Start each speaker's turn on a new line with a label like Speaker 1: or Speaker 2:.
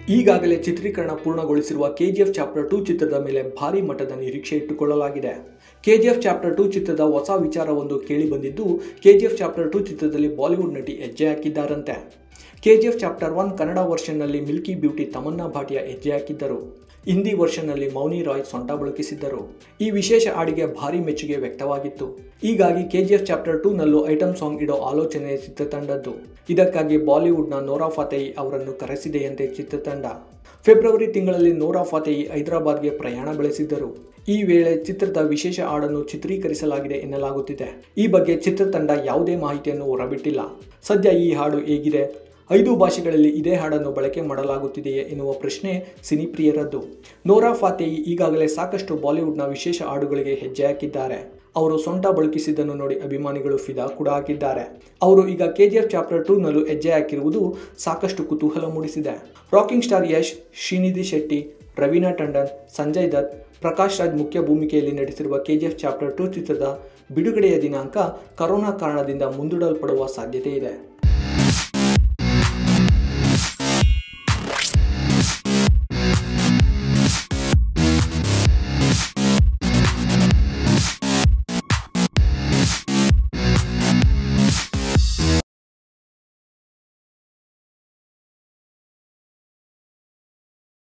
Speaker 1: ಈಗಾಗಲೇ ಚಿತ್ರೀಕರಣ ಪೂರ್ಣಗೊಳಿಸಿರುವ KGF chapter two ಚಿತ್ರದ ಮೇಲೆ ಭಾರಿ ಮಟ್ಟದ ನಿರೀಕ್ಷೆ ಇಟ್ಟುಕೊಳ್ಳಲಾಗಿದೆ ಕೆಜಿಎಫ್ ಚಾಪ್ಟರ್ ಟೂ ಚಿತ್ರದ ಹೊಸ ವಿಚಾರವೊಂದು ಕೇಳಿ ಬಂದಿದ್ದು ಕೆಜಿಎಫ್ ಚಾಪ್ಟರ್ ಟೂ ಚಿತ್ರದಲ್ಲಿ ಬಾಲಿವುಡ್ ನಟಿ ಹೆಜ್ಜೆ ಹಾಕಿದ್ದಾರಂತೆ ಕೆಜಿಎಫ್ ಚಾಪ್ಟರ್ ಒನ್ ಕನ್ನಡ ವರ್ಷನ್ನಲ್ಲಿ ಮಿಲ್ಕಿ ಬ್ಯೂಟಿ ತಮನ್ನಾ ಭಾಟಿಯಾ ಹೆಜ್ಜೆ ಹಾಕಿದ್ದರು ಹಿಂದಿ ವರ್ಷನ್ನಲ್ಲಿ ಮೌನಿ ರಾಯ್ ಸೊಂಟ ಬಳಕಿಸಿದ್ದರು ಈ ವಿಶೇಷ ಹಾಡಿಗೆ ಭಾರಿ ಮೆಚ್ಚುಗೆ ವ್ಯಕ್ತವಾಗಿತ್ತು ಹೀಗಾಗಿ ಕೆಜಿಎಫ್ ಚಾಪ್ಟರ್ ಟೂನಲ್ಲೂ ಐಟಮ್ ಸಾಂಗ್ ಇಡೋ ಆಲೋಚನೆ ಚಿತ್ರತಂಡದ್ದು ಇದಕ್ಕಾಗಿ ಬಾಲಿವುಡ್ನ ನೋರಾ ಫತೇಹಿ ಅವರನ್ನು ಕರೆಸಿದೆಯಂತೆ ಚಿತ್ರತಂಡ ಫೆಬ್ರವರಿ ತಿಂಗಳಲ್ಲಿ ನೋರಾ ಫತೇಹಿ ಹೈದರಾಬಾದ್ಗೆ ಪ್ರಯಾಣ ಬೆಳೆಸಿದ್ದರು ಈ ವೇಳೆ ಚಿತ್ರದ ವಿಶೇಷ ಹಾಡನ್ನು ಚಿತ್ರೀಕರಿಸಲಾಗಿದೆ ಎನ್ನಲಾಗುತ್ತಿದೆ ಈ ಬಗ್ಗೆ ಚಿತ್ರತಂಡ ಯಾವುದೇ ಮಾಹಿತಿಯನ್ನು ಹೊರಬಿಟ್ಟಿಲ್ಲ ಸದ್ಯ ಈ ಹಾಡು ಹೇಗಿದೆ ಐದು ಭಾಷೆಗಳಲ್ಲಿ ಇದೇ ಹಾಡನ್ನು ಬಳಕೆ ಮಾಡಲಾಗುತ್ತಿದೆಯೇ ಎನ್ನುವ ಪ್ರಶ್ನೆ ಸಿನಿಪ್ರಿಯರದ್ದು ನೋರಾ ಫಾತೇಹಿ ಈಗಾಗಲೇ ಸಾಕಷ್ಟು ಬಾಲಿವುಡ್ನ ವಿಶೇಷ ಹಾಡುಗಳಿಗೆ ಹೆಜ್ಜೆ ಹಾಕಿದ್ದಾರೆ ಅವರು ಸೊಂಟ ಬಳಕಿಸಿದ್ದನ್ನು ನೋಡಿ ಅಭಿಮಾನಿಗಳು ಫಿದಾ ಕೂಡ ಹಾಕಿದ್ದಾರೆ ಅವರು ಈಗ ಕೆಜಿಎಫ್ ಚಾಪ್ಟರ್ ಟೂನಲ್ಲೂ ಹೆಜ್ಜೆ ಹಾಕಿರುವುದು ಸಾಕಷ್ಟು ಕುತೂಹಲ ಮೂಡಿಸಿದೆ ರಾಕಿಂಗ್ ಸ್ಟಾರ್ ಯಶ್ ಶ್ರೀನಿಧಿ ಶೆಟ್ಟಿ ರವೀನಾ ಟಂಡನ್ ಸಂಜಯ್ ದತ್ ಪ್ರಕಾಶ್ ರಾಜ್ ಮುಖ್ಯ ಭೂಮಿಕೆಯಲ್ಲಿ ನಟಿಸಿರುವ ಕೆಜಿಎಫ್ ಚಾಪ್ಟರ್ ಟೂ ಚಿತ್ರದ ಬಿಡುಗಡೆಯ ದಿನಾಂಕ ಕರೋನಾ ಕಾರಣದಿಂದ ಮುಂದೂಡಲ್ಪಡುವ ಸಾಧ್ಯತೆ ಇದೆ